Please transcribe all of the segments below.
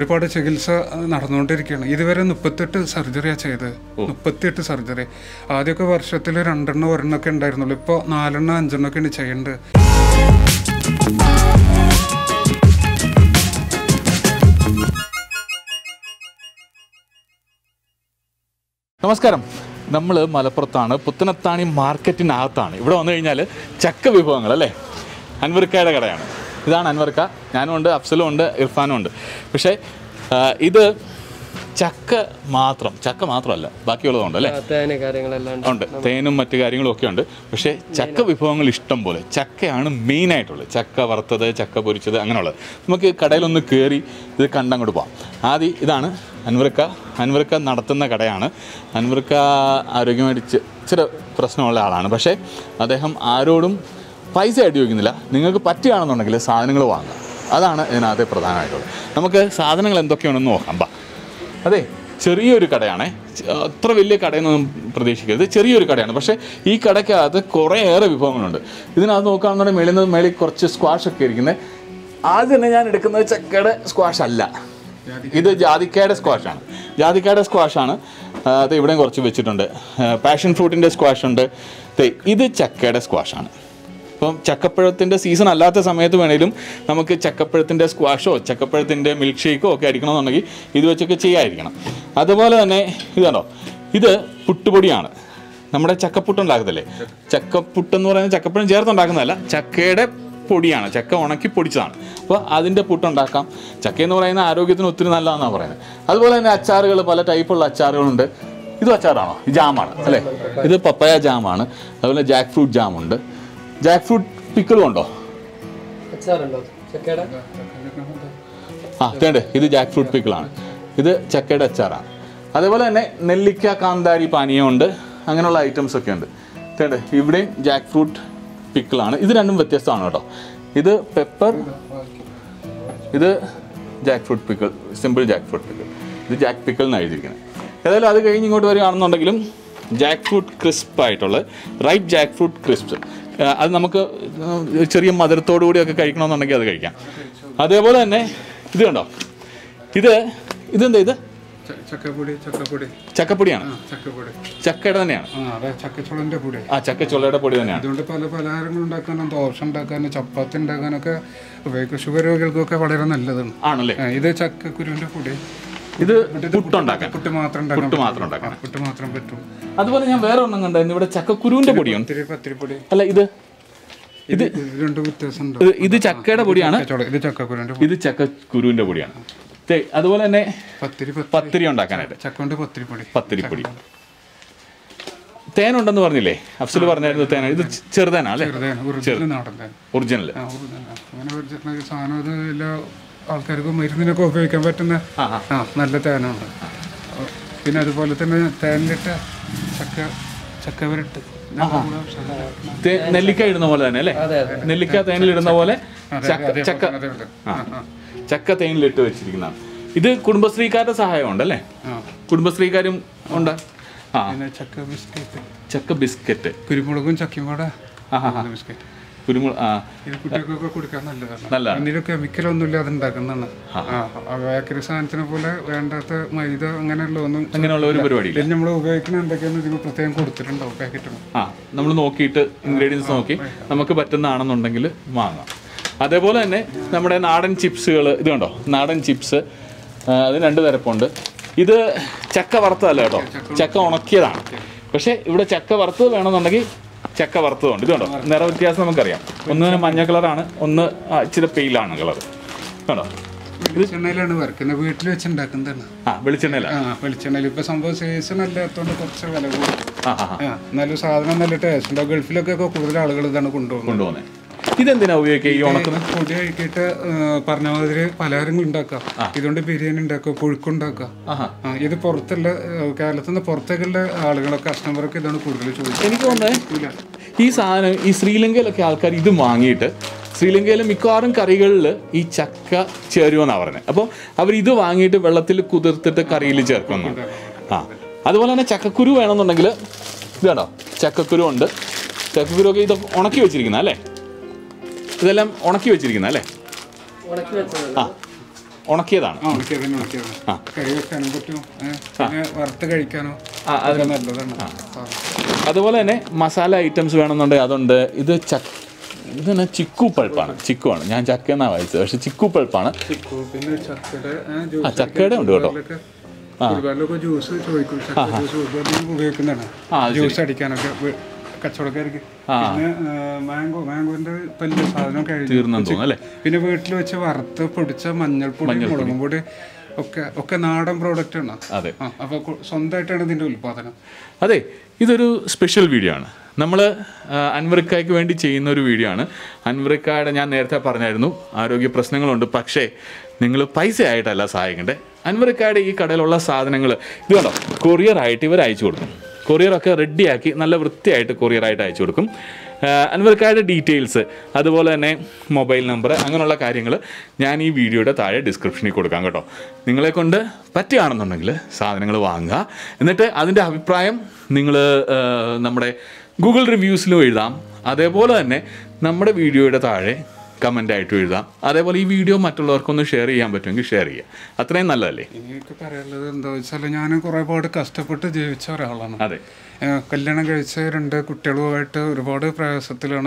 ഒരുപാട് ചികിത്സ നടന്നുകൊണ്ടിരിക്കുകയാണ് ഇതുവരെ മുപ്പത്തെട്ട് സർജറിയാണ് ചെയ്തത് മുപ്പത്തിയെട്ട് സർജറി ആദ്യമൊക്കെ വർഷത്തിൽ രണ്ടെണ്ണം ഒരെണ്ണമൊക്കെ ഉണ്ടായിരുന്നുള്ളൂ ഇപ്പോൾ നാലെണ്ണം അഞ്ചെണ്ണമൊക്കെയാണ് ചെയ്യേണ്ടത് നമസ്കാരം നമ്മൾ മലപ്പുറത്താണ് പുത്തനത്താണി മാർക്കറ്റിനകത്താണ് ഇവിടെ വന്നു കഴിഞ്ഞാൽ ചക്ക വിഭവങ്ങൾ അല്ലേ അൻവർക്കയുടെ കടയാണ് ഇതാണ് അൻവർക്ക ഞാനും ഉണ്ട് അഫ്സലും ഉണ്ട് ഇർഫാനും ഉണ്ട് പക്ഷേ ആ, ഇത് ചക്ക മാത്രം ചക്ക മാത്രമല്ല ബാക്കിയുള്ളതുണ്ട് അല്ലേ തേന് കാര്യങ്ങളെല്ലാം ഉണ്ട്. ഉണ്ട് തേനും മറ്റു കാര്യങ്ങളും ഒക്കെ ഉണ്ട് പക്ഷേ ചക്ക വിഭവങ്ങൾ ഇഷ്ടം പോലെ ചക്കയാണ് മെയിൻ ആയിട്ടുള്ളത് ചക്ക വറുത്തത് ചക്ക പൊരിച്ചത് അങ്ങനെയുള്ളത് നമുക്ക് കടയിലൊന്ന് കയറി ഇത് കണ്ടങ്ങോട്ട് പോവാം ആദ്യം ഇതാണ് അൻവർക്ക അൻവർക്ക നടത്തുന്ന കടയാണ് അൻവർക്ക ആരോഗ്യമായിട്ട് ചെ- ഇച്ചിരി പ്രശ്നമുള്ള ആളാണ് പക്ഷേ അദ്ദേഹം ആരോടും പൈസ ആയിട്ട് ചോദിക്കുന്നില്ല നിങ്ങൾക്ക് പറ്റുകയാണെന്നുണ്ടെങ്കിൽ സാധനങ്ങൾ വാങ്ങാം അതാണ് ഇതിനകത്ത് പ്രധാനമായിട്ടുള്ളത് നമുക്ക് സാധനങ്ങൾ എന്തൊക്കെയാണെന്ന് നോക്കാം ബാ അതെ ചെറിയൊരു കടയാണേ ച- അത്ര വലിയ കടയൊന്നും പ്രതീക്ഷിക്കരുത് ചെറിയൊരു കടയാണ് പക്ഷേ ഈ കടയ്ക്കകത്ത് കുറേയേറെ വിഭവങ്ങളുണ്ട് ഇതിനകത്ത് നോക്കുകയാണെന്നുണ്ടെങ്കിൽ മേളിൽ നിന്ന് മേളിൽ കുറച്ച് സ്ക്വാഷ് ഒക്കെ ഇരിക്കുന്നത് ആദ്യം തന്നെ ഞാൻ എടുക്കുന്നത് ചക്കയുടെ സ്ക്വാഷ് അല്ല ഇത് ജാതിക്കയുടെ സ്ക്വാഷാണ് ജാതിക്കയുടെ സ്ക്വാഷാണ് അത് ഇവിടെയും കുറച്ച് വെച്ചിട്ടുണ്ട് പാഷൻ ഫ്രൂട്ടിൻ്റെ സ്ക്വാഷ് ഉണ്ട് ദേ, ഇത് ചക്കയുടെ സ്ക്വാഷാണ് ഇപ്പം ചക്കപ്പഴത്തിൻ്റെ സീസൺ അല്ലാത്ത സമയത്ത് വേണേലും നമുക്ക് ചക്കപ്പഴത്തിൻ്റെ സ്ക്വാഷോ ചക്കപ്പഴത്തിൻ്റെ മിൽക്ക് ഷേക്കോ ഒക്കെ അടിക്കണമെന്നുണ്ടെങ്കിൽ ഇത് വെച്ചൊക്കെ ചെയ്യാതിരിക്കണം അതുപോലെ തന്നെ ഇത് കണ്ടോ ഇത് പുട്ടുപൊടിയാണ് നമ്മുടെ ചക്കപ്പുട്ട് ഉണ്ടാക്കത്തില്ലേ ചക്കപ്പുട്ട് എന്ന് പറയുന്നത് ചക്കപ്പഴം ചേർത്തുണ്ടാക്കുന്നതല്ല ചക്കയുടെ പൊടിയാണ് ചക്ക ഉണക്കി പൊടിച്ചതാണ് അപ്പോൾ അതിൻ്റെ പുട്ടുണ്ടാക്കാം ചക്ക എന്ന് പറയുന്ന ആരോഗ്യത്തിന് ഒത്തിരി നല്ലതാണെന്നാണ് പറയുന്നത് അതുപോലെ തന്നെ അച്ചാറുകൾ പല ടൈപ്പുള്ള അച്ചാറുകളുണ്ട് ഇതും അച്ചാറാണോ ഇത് ജാമാണ് അല്ലേ ഇത് പപ്പയ ജാമാണ് അതുപോലെ ജാക്ക് ഫ്രൂട്ട് ജാമുണ്ട് ജാക്ക് ഫ്രൂട്ട് പിക്കിളും ഉണ്ടോ അച്ചാറുണ്ടോ ചക്കയുടെ ആ തേണ്ട് ഇത് ജാക്ക് ഫ്രൂട്ട് പിക്കിളാണ് ഇത് ചക്കയുടെ അച്ചാറാണ് അതേപോലെ തന്നെ നെല്ലിക്ക കാന്താരി പാനീയമുണ്ട് അങ്ങനെയുള്ള ഐറ്റംസ് ഒക്കെ ഉണ്ട് തേണ്ട് ഇവിടെയും ജാക്ക് ഫ്രൂട്ട് പിക്കിളാണ് ഇത് രണ്ടും വ്യത്യസ്തമാണ് കേട്ടോ ഇത് പെപ്പർ ഇത് jackfruit pickle simple jackfruit pickle ഇത് ജാക്ക് പിക്കിൾ എന്ന് എഴുതിയിരിക്കുന്നത് ഏതായാലും അത് കഴിഞ്ഞ് ഇങ്ങോട്ട് വരികയാണെന്നുണ്ടെങ്കിലും ജാക്ക് ഫ്രൂട്ട് ക്രിസ്പ് ആയിട്ടുള്ള റൈറ്റ് ജാക്ക് ഫ്രൂട്ട് ക്രിസ്പ് അത് നമുക്ക് ഏഹ്, ചെറിയ മധുരത്തോടു കൂടിയൊക്കെ കഴിക്കണമെന്നുണ്ടെങ്കിൽ അത് കഴിക്കാം അതേപോലെ തന്നെ ഇത് കണ്ടോ ഇത് ഇതെന്താ ഇത് ച- ചക്കപ്പൊടി ചക്കപ്പൊടി ചക്കപ്പൊടിയാണ് ആ ചക്കപ്പൊടി ചക്കയുടെ തന്നെയാണ് ആ അതെ ചക്കച്ചുളൻ്റെ പൊടി ആ ചക്കച്ചുള്ളയുടെ പൊടി തന്നെയാണ് അതുകൊണ്ട് പല പലഹാരങ്ങൾ ഉണ്ടാക്കാനും ദോശ ഉണ്ടാക്കാനും ചപ്പാത്തി ഉണ്ടാക്കാനൊക്കെ ഉപയോഗിക്കും ഷുഗർ രോഗികൾക്കൊക്കെ വളരെ നല്ലതാണ് ആണല്ലേ ആ, ഇത് ചക്കക്കുരുവിന്റെ പൊടി ഇത് പുട്ടുണ്ടാക്കാൻ പുട്ട് മാത്രം ഉണ്ടാക്കാൻ പുട്ട് മാത്രം ഉണ്ടാക്കാൻ ആ, പുട്ട് മാത്രം പറ്റും അതുപോലെ ഞാൻ വേറെ ഒന്നും കണ്ടായിരുന്നു ഇവിടെ ചക്കക്കുരുവിന്റെ പൊടിയുണ്ട് പത്തിരി പത്തിരിപ്പൊടി അല്ല ഇത് ഇത് ഇത് രണ്ട് വ്യത്യാസമുണ്ട് ഇത് ഇത് ചക്കയുടെ പൊടിയാണ് ചക്കച്ചുള ഇത് ചക്കക്കുരുവിന്റെ പൊടി ഇത് ചക്കക്കുരുവിന്റെ പൊടിയാണ് ദേ, അതുപോലെ തന്നെ പത്തിരി പത്തിരി പത്തിരി ഉണ്ടാക്കാനായിട്ട് ചക്ക കൊണ്ട് പത്തിരിപ്പൊടി പത്തിരിപ്പൊടി തേനുണ്ടെന്ന് പറഞ്ഞില്ലേ അഫ്സൽ പറഞ്ഞായിരുന്നു തേൻ ഇത് ചെ- ചെറുതേനാ അല്ലേ ചെറുതേന ഒറിജിനൽ നാടൻ തേൻ ഒറിജിനൽ ആ ഒറിജിനൽ അങ്ങനെ വെച്ചിട്ടുള്ള ഒരു സാധനം ഇത് എല്ലാ ആൾക്കാർക്കും മരുന്നിനൊക്കെ ഉപയോഗിക്കാൻ പറ്റുന്ന ആ, ആ. ആ നല്ല തേനാണ് പിന്നെ അതുപോലെ തന്നെ തേനിലിട്ട ചക്ക ചക്ക വരട്ട് തേ- നെല്ലിക്ക ഇടുന്ന പോലെ തന്നെ അല്ലേ നെല്ലിക്ക തേനിൽ ഇടുന്ന പോലെ ചക്ക ചക്ക അതെ അതെ ആ. ചക്ക തേനിലിട്ട് വെച്ചിരിക്കുന്നതാണ് ഇത് കുടുംബശ്രീക്കാരുടെ സഹായം ഉണ്ടല്ലേ ആ കുടുംബശ്രീക്കാരും ഉണ്ട് ആ പിന്നെ ചക്ക ബിസ്ക്കറ്റ് ചക്ക ബിസ്ക്കറ്റ് കുരുമുളകും ചക്കയും കൂടെ ആ, ആ, ആ. ബിസ്ക്കറ്റ് കുരുമുളക് ആ ഇത് കുട്ടികൾക്കൊക്കെ കൊടുക്കാൻ നല്ലതാണ് നല്ലതാണ്. ഇതിൽ കെമിക്കലൊന്നും ഇല്ലാതെ ഉണ്ടാക്കുന്നതാണ് ആ ബേക്കറി സാധനത്തിനെ പോലെ വേണ്ടാത്ത മൈദ അങ്ങനെയുള്ള ഒന്നും അങ്ങനെയുള്ള ഒരു പരിപാടിയില്ല ഇതിൽ നമ്മൾ ഉപയോഗിക്കുന്ന എന്തൊക്കെയാന്ന് ഇതിന് പ്രത്യേകം കൊടുത്തിട്ടുണ്ടാവും പാക്കറ്റും ആ നമ്മൾ നോക്കിയിട്ട് ഇൻഗ്രീഡിയൻസ് നോക്കി നമുക്ക് പറ്റുന്നതാണെന്നുണ്ടെങ്കിൽ വാങ്ങാം അതേപോലെ തന്നെ നമ്മുടെ നാടൻ ചിപ്സുകൾ ഇത് കണ്ടോ നാടൻ ചിപ്സ് അത് രണ്ട് തരപ്പുണ്ട് ഇത് ചക്ക വറുത്തതല്ല കേട്ടോ ചക്ക ഉണക്കിയതാണ് പക്ഷേ ഇവിടെ ചക്ക വറുത്തത് വേണമെന്നുണ്ടെങ്കിൽ ചക്ക വറുത്തതുണ്ട് ഇത് കണ്ടോ നിറവ്യത്യാസം നമുക്കറിയാം ഒന്ന് മഞ്ഞ കളറാണ് ഒന്ന് ആ, ഇച്ചിരി പെയിലാണ് കളർ കണ്ടോ വെളിച്ചെണ്ണയിലാണ് വരക്കുന്നത് വീട്ടിൽ വെച്ച് ഉണ്ടാക്കുന്നതാണ് ആ വെളിച്ചെണ്ണയില ആ വെളിച്ചെണ്ണയിൽ ഇപ്പൊ സംഭവം സീസൺ അല്ലാത്തതുകൊണ്ട് കുറച്ച് വില കൂടും ആ ആ ആ ആ എന്നാലും സാധനം നല്ല ടേസ്റ്റ് ഉണ്ടാവും ഗൾഫിലൊക്കെ കൂടുതൽ ആളുകൾ ഇതാണ് കൊണ്ടുപോകുന്നത് കൊണ്ടുപോകുന്നത് ഇതെന്തിനാ ഉപയോഗിക്കുക ഈ ഉണക്കുന്നത് പൊടി കഴിക്കിട്ട് പറഞ്ഞ മാതിരി പലഹാരങ്ങൾ ഉണ്ടാക്കാം ഇതുകൊണ്ട് ബിരിയാണി ഉണ്ടാക്കാം പുഴുക്കുണ്ടാക്കാം ആഹാ ആ, ഇത് പുറത്തുള്ള ഏഹ്, കേരളത്തിൽ നിന്ന് പുറത്തേക്കുള്ള ആളുകളൊക്കെ കസ്റ്റമറൊക്കെ ഇതാണ് കൂടുതൽ ചോദിക്കുന്നത് എനിക്ക് തോന്നുന്നത് ഈ സാധനം ഈ ശ്രീലങ്കയിലൊക്കെ ആൾക്കാർ ഇത് വാങ്ങിയിട്ട് ശ്രീലങ്കയിലെ മിക്കവാറും കറികളിൽ ഈ ചക്ക ചേരുമെന്നാണ് പറഞ്ഞത് അപ്പോൾ അവർ ഇത് വാങ്ങിയിട്ട് വെള്ളത്തിൽ കുതിർത്തിട്ട് കറിയിൽ ചേർക്കുന്നു ആ അതുപോലെ തന്നെ ചക്കക്കുരു വേണമെന്നുണ്ടെങ്കിൽ ഇത് കണ്ടോ ചക്കക്കുരു ഉണ്ട് ചക്കക്കുരു ഒക്കെ ഇത് ഉണക്കി വെച്ചിരിക്കുന്ന അല്ലേ ഇതെല്ലാം ഉണക്കി വെച്ചിരിക്കുന്ന അല്ലേ ഉണക്കി വെച്ചത് ആ ഉണക്കിയതാണ് ആ ഉണക്കിയത് തന്നെ ഉണക്കിയത് കറി വെക്കാനും പറ്റും ഏ, പിന്നെ വറുത്ത് കഴിക്കാനോ ആ, അതൊക്കെ നല്ലതാണ് ആ. അതുപോലെ തന്നെ മസാല ഐറ്റംസ് വേണമെന്നുണ്ടെങ്കിൽ അതുണ്ട് ഇത് ചക്ക ഇതന്നെ ചിക്കു പൾപ്പാണ് ചിക്കു ആണ് ഞാൻ ചക്ക എന്നാണ് വായിച്ചത് പക്ഷെ ചിക്കു പൾപ്പാണ് ചിക്കു പിന്നെ ചക്കയുടെ ഏ, ആ ജ്യൂസ് ചക്കയുടെ ഉണ്ട് കേട്ടോ ഒരുപാടിലൊക്കെ ജ്യൂസ് ചോദിക്കും ചക്ക ജ്യൂസ് ഒരുപാട് ഉപയോഗിക്കുന്നതാണ് ആ, അത് ജ്യൂസ് അടിക്കാനൊക്കെ വി- കച്ചവടക്കാർക്ക് പിന്നെ മാംഗോ മാംഗോന്റെ വലിയ സാധനം കഴിഞ്ഞു തീർന്നെന്ന് തോന്നുന്നു അല്ലേ പിന്നെ വീട്ടിൽ വെച്ച് വറുത്ത് പൊടിച്ച മഞ്ഞൾപ്പൊടി മുളകും പൊടി ഒക്കെ ഒക്കെ നാടൻ പ്രോഡക്റ്റ് ആണ് അതെ ആ അപ്പൊ കു- സ്വന്തമായിട്ടാണ് ഇതിന്റെ ഉൽപാദനം അതെ ഇതൊരു സ്പെഷ്യൽ വീഡിയോ ആണ് നമ്മൾ അൻവറിക്കായ്ക്ക് വേണ്ടി ചെയ്യുന്ന ഒരു വീഡിയോ ആണ് അൻവറിക്കായുടെ ഞാൻ നേരത്തെ പറഞ്ഞായിരുന്നു ആരോഗ്യ പ്രശ്നങ്ങളുണ്ട് പക്ഷേ നിങ്ങൾ പൈസ ആയിട്ടല്ല സഹായിക്കേണ്ടത് അൻവറിക്കായുടെ ഈ കടയിലുള്ള സാധനങ്ങൾ ഇത് കണ്ടോ കൊറിയർ ആയിട്ട് ഇവർ അയച്ചു കൊടുക്കും കൊറിയറൊക്കെ റെഡിയാക്കി നല്ല വൃത്തിയായിട്ട് കൊറിയറായിട്ട് അയച്ചു കൊടുക്കും അൻവർക്കാരുടെ ഡീറ്റെയിൽസ് അതുപോലെ തന്നെ മൊബൈൽ നമ്പർ അങ്ങനെയുള്ള കാര്യങ്ങൾ ഞാൻ ഈ വീഡിയോയുടെ താഴെ ഡിസ്ക്രിപ്ഷനിൽ കൊടുക്കാം കേട്ടോ നിങ്ങളെ കൊണ്ട് പറ്റുകയാണെന്നുണ്ടെങ്കിൽ സാധനങ്ങൾ വാങ്ങുക എന്നിട്ട് അതിൻ്റെ അഭിപ്രായം നിങ്ങൾ നമ്മുടെ ഗൂഗിൾ റിവ്യൂസിലും എഴുതാം അതേപോലെ തന്നെ നമ്മുടെ വീഡിയോയുടെ താഴെ കമൻ്റ് ആയിട്ട് എഴുതാം അതേപോലെ ഈ വീഡിയോ മറ്റുള്ളവർക്കൊന്ന് ഷെയർ ചെയ്യാൻ പറ്റുമെങ്കിൽ ഷെയർ ചെയ്യുക അത്രയും നല്ലതല്ലേ എനിക്ക് പറയാനുള്ളത് എന്താ വെച്ചാൽ ഞാൻ കുറേ പാട് കഷ്ടപ്പെട്ട് ജീവിച്ച ഒരാളാണ് അതെ ഏഹ് കല്യാണം കഴിച്ച രണ്ട് കുട്ടികളുമായിട്ട് ഒരുപാട് പ്രയാസത്തിലാണ്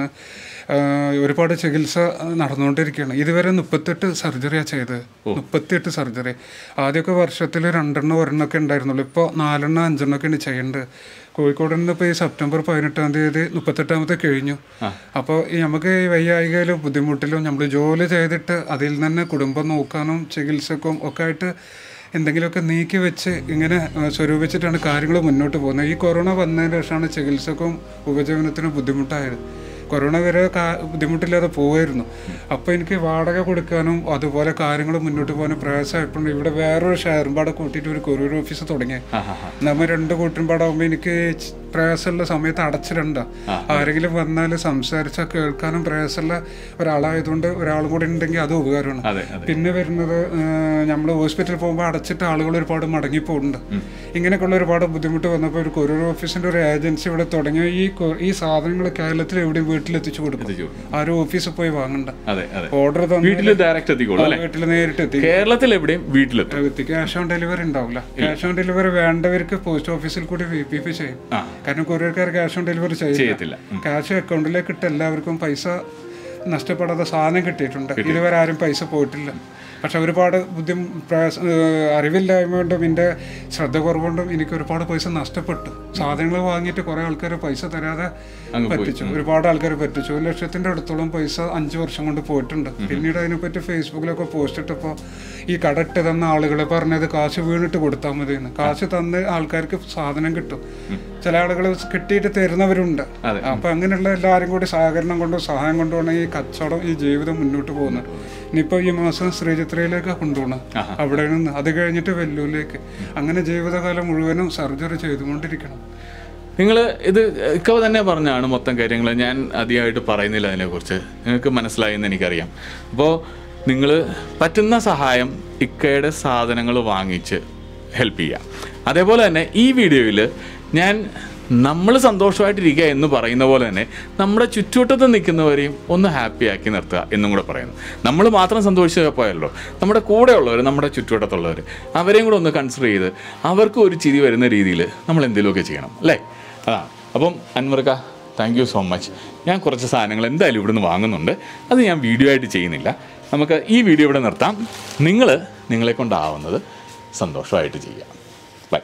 ഏഹ് ഒരുപാട് ചികിത്സ നടന്നുകൊണ്ടിരിക്കുകയാണ് ഇതുവരെ മുപ്പത്തെട്ട് സർജറിയാണ് ചെയ്തത് മുപ്പത്തിയെട്ട് സർജറി ആദ്യമൊക്കെ വർഷത്തിൽ രണ്ടെണ്ണം ഒരെണ്ണമൊക്കെ ഉണ്ടായിരുന്നുള്ളൂ ഇപ്പോൾ നാലെണ്ണം അഞ്ചെണ്ണമൊക്കെയാണ് ചെയ്യേണ്ടത് കോഴിക്കോട് നിന്ന് ഇപ്പോൾ ഈ സെപ്റ്റംബർ പതിനെട്ടാം തീയതി മുപ്പത്തെട്ടാമത്തെ കഴിഞ്ഞു അപ്പോൾ ഈ നമുക്ക് ഈ വയ്യായികയിലും ബുദ്ധിമുട്ടിലും നമ്മൾ ജോലി ചെയ്തിട്ട് അതിൽ തന്നെ കുടുംബം നോക്കാനും ചികിത്സക്കും ഒക്കെ ആയിട്ട് എന്തെങ്കിലുമൊക്കെ നീക്കി വെച്ച് ഇങ്ങനെ ആ, സ്വരൂപിച്ചിട്ടാണ് കാര്യങ്ങൾ മുന്നോട്ട് പോകുന്നത് ഈ കൊറോണ വന്നതിന് ശേഷമാണ് ചികിത്സക്കും ഉപജീവനത്തിനും ബുദ്ധിമുട്ടായത് കൊറോണ വരെ കാ- ബുദ്ധിമുട്ടില്ലാതെ പോവായിരുന്നു അപ്പോൾ എനിക്ക് വാടക കൊടുക്കാനും അതുപോലെ കാര്യങ്ങൾ മുന്നോട്ട് പോകാനും പ്രയാസമായപ്പോൾ ഇവിടെ വേറൊരു ഷെയറും പാടെ കൂട്ടിയിട്ട് ഒരു കൊറിയർ ഓഫീസ് തുടങ്ങി നമ്മൾ രണ്ട് കൂട്ടരും പാടാകുമ്പോൾ എനിക്ക് ച് പ്രയാസമുള്ള സമയത്ത് അടച്ചിടണ്ട ആരെങ്കിലും വന്നാൽ സംസാരിച്ചാൽ കേൾക്കാനും പ്രയാസമുള്ള ഒരാളായതുകൊണ്ട് ഒരാളും കൂടി ഉണ്ടെങ്കിൽ അത് ഉപകാരമാണ് അതെ അതെ പിന്നെ വരുന്നത് നമ്മൾ ഹോസ്പിറ്റലിൽ പോകുമ്പോൾ അടച്ചിട്ട് ആളുകൾ ഒരുപാട് മടങ്ങി പോകുന്നുണ്ട് ഇങ്ങനെയൊക്കെയുള്ള ഒരുപാട് ബുദ്ധിമുട്ട് വന്നപ്പോൾ ഒരു കൊറിയർ ഓഫീസിന്റെ ഒരു ഏജൻസി ഇവിടെ തുടങ്ങിയ ഈ കൊ- ഈ സാധനങ്ങൾ കേരളത്തിൽ എവിടെയും വീട്ടിലെത്തിച്ചു കൊടുക്കും എത്തിച്ചു കൊടുക്കും. ആരും ഓഫീസിൽ പോയി വാങ്ങണ്ട അതെ അതെ ഓർഡർ വീട്ടിൽ ഡയറക്റ്റ് എത്തിക്കോളൂ അല്ലേ വീട്ടിൽ നേരിട്ട് എത്തി കേരളത്തിൽ എവിടെയും വീട്ടിലെത്തും ക്യാഷ് ഓൺ ഡെലിവറി ഉണ്ടാവില്ല ക്യാഷ് ഓൺ ഡെലിവറി വേണ്ടവർക്ക് പോസ്റ്റ് ഓഫീസിൽ കൂടി വി പി പി ചെയ്യും ആ. കാരണം കൊറിയർക്കാർ ക്യാഷ് ഓൺ ഡെലിവറി ചെയ്യില്ല ചെയ്യത്തില്ല ക്യാഷ് അക്കൗണ്ടിലേക്ക് ഇട്ട് എല്ലാവർക്കും പൈസ നഷ്ടപ്പെടാതെ സാധനം കിട്ടിയിട്ടുണ്ട് ഇതുവരെ ആരും പൈസ പോയിട്ടില്ല പക്ഷെ ഒരുപാട് ബുദ്ധി പ്രയാസ ഏഹ് അറിവില്ലായ്മ കൊണ്ടും എൻ്റെ ശ്രദ്ധ കുറവുകൊണ്ടും എനിക്ക് ഒരുപാട് പൈസ നഷ്ടപ്പെട്ടു സാധനങ്ങൾ വാങ്ങിയിട്ട് കുറേ ആൾക്കാർ പൈസ തരാതെ അങ്ങ് പോയി. പറ്റിച്ചു ഒരുപാട് ആൾക്കാർ പറ്റിച്ചു ഒരു ലക്ഷത്തിന്റെ അടുത്തോളം പൈസ അഞ്ച് വർഷം കൊണ്ട് പോയിട്ടുണ്ട് പിന്നീട് അതിനെപ്പറ്റി ഫേസ്ബുക്കിലൊക്കെ പോസ്റ്റ് ഇട്ടപ്പോൾ ഈ കട ഇട്ട് തന്ന ആളുകൾ പറഞ്ഞത് കാശ് വീണിട്ട് കൊടുത്താൽ മതി എന്ന് കാശ് തന്ന് ആൾക്കാർക്ക് സാധനം കിട്ടും ചില ആളുകൾ കിട്ടിയിട്ട് തരുന്നവരുണ്ട് അതെ. അപ്പൊ അങ്ങനെയുള്ള എല്ലാവരും കൂടി സഹകരണം കൊണ്ടും സഹായം കൊണ്ടുമാണ് ഈ കച്ചവടം ഈ ജീവിതം മുന്നോട്ട് പോകുന്നത് ഇനിയിപ്പോൾ ഈ മാസം ശ്രീചിത്രയിലേക്ക് കൊണ്ടുപോകണം അവിടെ നിന്ന് അത് കഴിഞ്ഞിട്ട് വെല്ലൂരിലേക്ക് അങ്ങനെ ജീവിതകാലം മുഴുവനും സർജറി ചെയ്തുകൊണ്ടിരിക്കണം നിങ്ങൾ ഇത് ഇക്ക തന്നെ പറഞ്ഞാണ് മൊത്തം കാര്യങ്ങൾ ഞാൻ അധികമായിട്ട് പറയുന്നില്ല അതിനെക്കുറിച്ച് നിങ്ങൾക്ക് മനസ്സിലായി എന്ന് എനിക്കറിയാം അപ്പോൾ നിങ്ങൾ പറ്റുന്ന സഹായം ഇക്കയുടെ സാധനങ്ങൾ വാങ്ങിച്ച് ഹെൽപ്പ് ചെയ്യുക അതേപോലെ തന്നെ ഈ വീഡിയോയിൽ ഞാൻ നമ്മൾ സന്തോഷമായിട്ടിരിക്കുക എന്ന് പറയുന്ന പോലെ തന്നെ നമ്മുടെ ചുറ്റുവട്ടത്ത് നിൽക്കുന്നവരെയും ഒന്ന് ഹാപ്പി ആക്കി നിർത്തുക എന്നും കൂടെ പറയുന്നു നമ്മൾ മാത്രം സന്തോഷിച്ച് പോയല്ലോ നമ്മുടെ കൂടെയുള്ളവർ നമ്മുടെ ചുറ്റുവട്ടത്തുള്ളവർ അവരെയും കൂടെ ഒന്ന് കൺസിഡർ ചെയ്ത് അവർക്ക് ഒരു ചിരി വരുന്ന രീതിയിൽ നമ്മൾ എന്തെങ്കിലുമൊക്കെ ചെയ്യണം അല്ലേ അതാണ് അപ്പം അൻവർക്ക താങ്ക് യു സോ മച്ച് ഞാൻ കുറച്ച് സാധനങ്ങൾ എന്തായാലും ഇവിടുന്ന് വാങ്ങുന്നുണ്ട് അത് ഞാൻ വീഡിയോ ആയിട്ട് ചെയ്യുന്നില്ല നമുക്ക് ഈ വീഡിയോ ഇവിടെ നിർത്താം നിങ്ങൾ നിങ്ങളെ കൊണ്ടാവുന്നത് സന്തോഷമായിട്ട് ചെയ്യാം ബൈ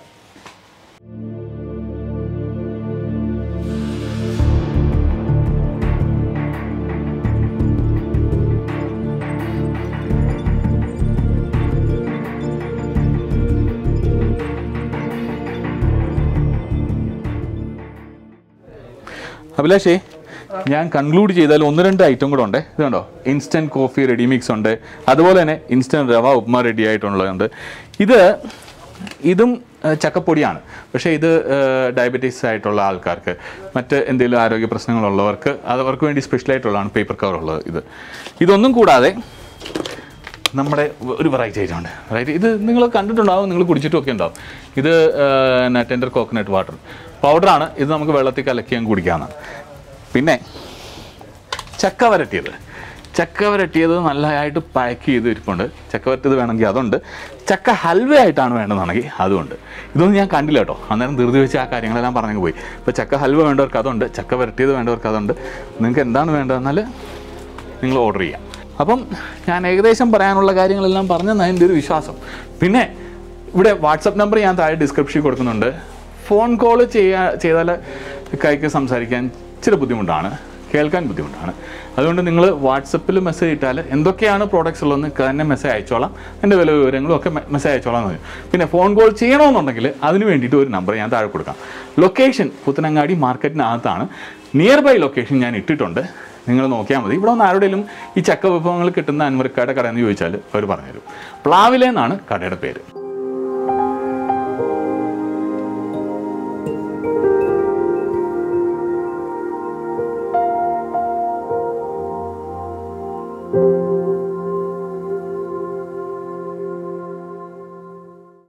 അഭിലാഷേ ഞാൻ കൺക്ലൂഡ് ചെയ്താൽ ഒന്ന് രണ്ട് ഐറ്റം കൂടെ ഉണ്ട് ഇത് കണ്ടോ ഇൻസ്റ്റൻറ്റ് കോഫി റെഡി മിക്സ് ഉണ്ട് അതുപോലെ തന്നെ ഇൻസ്റ്റൻറ്റ് റവ ഉപ്മ റെഡി ആയിട്ടുള്ളതുണ്ട് ഇത് ഇതും ആ, ചക്കപ്പൊടിയാണ് പക്ഷേ ഇത് ഡയബറ്റീസ് ആയിട്ടുള്ള ആൾക്കാർക്ക് മറ്റ് എന്തെങ്കിലും ആരോഗ്യ പ്രശ്നങ്ങളുള്ളവർക്ക് അത് അവർക്ക് വേണ്ടി സ്പെഷ്യൽ ആയിട്ടുള്ളതാണ് പേപ്പർ കവർ ഉള്ളത് ഇത് ഇതൊന്നും കൂടാതെ നമ്മുടെ ഒരു വെറൈറ്റി ഐറ്റം ഉണ്ട് വെറൈറ്റി ഇത് നിങ്ങൾ കണ്ടിട്ടുണ്ടാവും നിങ്ങൾ കുടിച്ചിട്ടൊക്കെ ഉണ്ടാവും ഇത് ടെൻഡർ കോക്കനട്ട് വാട്ടർ പൗഡറാണ് ഇത് നമുക്ക് വെള്ളത്തിൽ കലക്കിയാൽ കുടിക്കാവുന്നതാണ് പിന്നെ ചക്ക വരട്ടിയത് ചക്ക വരട്ടിയത് നല്ലതായിട്ട് പാക്ക് ചെയ്ത് ഇരിപ്പുണ്ട് ചക്ക വരട്ടിയത് വേണമെങ്കിൽ അതുണ്ട് ചക്ക ഹൽവ ആയിട്ടാണ് വേണ്ടതെന്നാണെങ്കിൽ അതുമുണ്ട് ഇതൊന്നും ഞാൻ കണ്ടില്ല കേട്ടോ അന്നേരം ധൃതി വെച്ച് ആ കാര്യങ്ങളെല്ലാം പറഞ്ഞു പോയി ഇപ്പോൾ ചക്ക ഹൽവ വേണ്ടവർക്ക് അതുണ്ട് ചക്ക വരട്ടിയത് വേണ്ടവർക്ക് അതുണ്ട് നിങ്ങൾക്ക് എന്താണ് വേണ്ടതെന്നാൽ നിങ്ങൾ ഓർഡർ ചെയ്യാം അപ്പം ഞാൻ ഏകദേശം പറയാനുള്ള കാര്യങ്ങളെല്ലാം പറഞ്ഞെന്നാണ് എൻ്റെ ഒരു വിശ്വാസം പിന്നെ ഇവിടെ വാട്സപ്പ് നമ്പർ ഞാൻ താഴെ ഡിസ്ക്രിപ്ഷനിൽ കൊടുക്കുന്നുണ്ട് ഫോൺ കോൾ ചെയ്യാ ചെയ്താൽ കൈക്ക് സംസാരിക്കാൻ ഇച്ചിരി ബുദ്ധിമുട്ടാണ് കേൾക്കാൻ ബുദ്ധിമുട്ടാണ് അതുകൊണ്ട് നിങ്ങൾ വാട്സപ്പിൽ മെസ്സേജ് ഇട്ടാൽ എന്തൊക്കെയാണ് പ്രോഡക്റ്റ്സ് ഉള്ളതെന്ന് തന്നെ മെസ്സേജ് അയച്ചോളാം എൻ്റെ വില വിവരങ്ങളും ഒക്കെ മെസ്സേജ് അയച്ചോളാം എന്ന് പറയും. പിന്നെ ഫോൺ കോൾ ചെയ്യണമെന്നുണ്ടെങ്കിൽ അതിന് വേണ്ടിയിട്ട് ഒരു നമ്പർ ഞാൻ താഴെ കൊടുക്കാം ലൊക്കേഷൻ പുത്തനങ്ങാടി മാർക്കറ്റിനകത്താണ് നിയർ ബൈ ലൊക്കേഷൻ ഞാൻ ഇട്ടിട്ടുണ്ട് നിങ്ങൾ നോക്കിയാൽ മതി ഇവിടെ ഒന്ന് ആരുടെയും ഈ ചക്ക വിഭവങ്ങൾ കിട്ടുന്ന അൻവറിക്കയുടെ കട എന്ന് ചോദിച്ചാൽ അവർ പറഞ്ഞുതരും പ്ലാവിലെ എന്നാണ് കടയുടെ പേര് thank you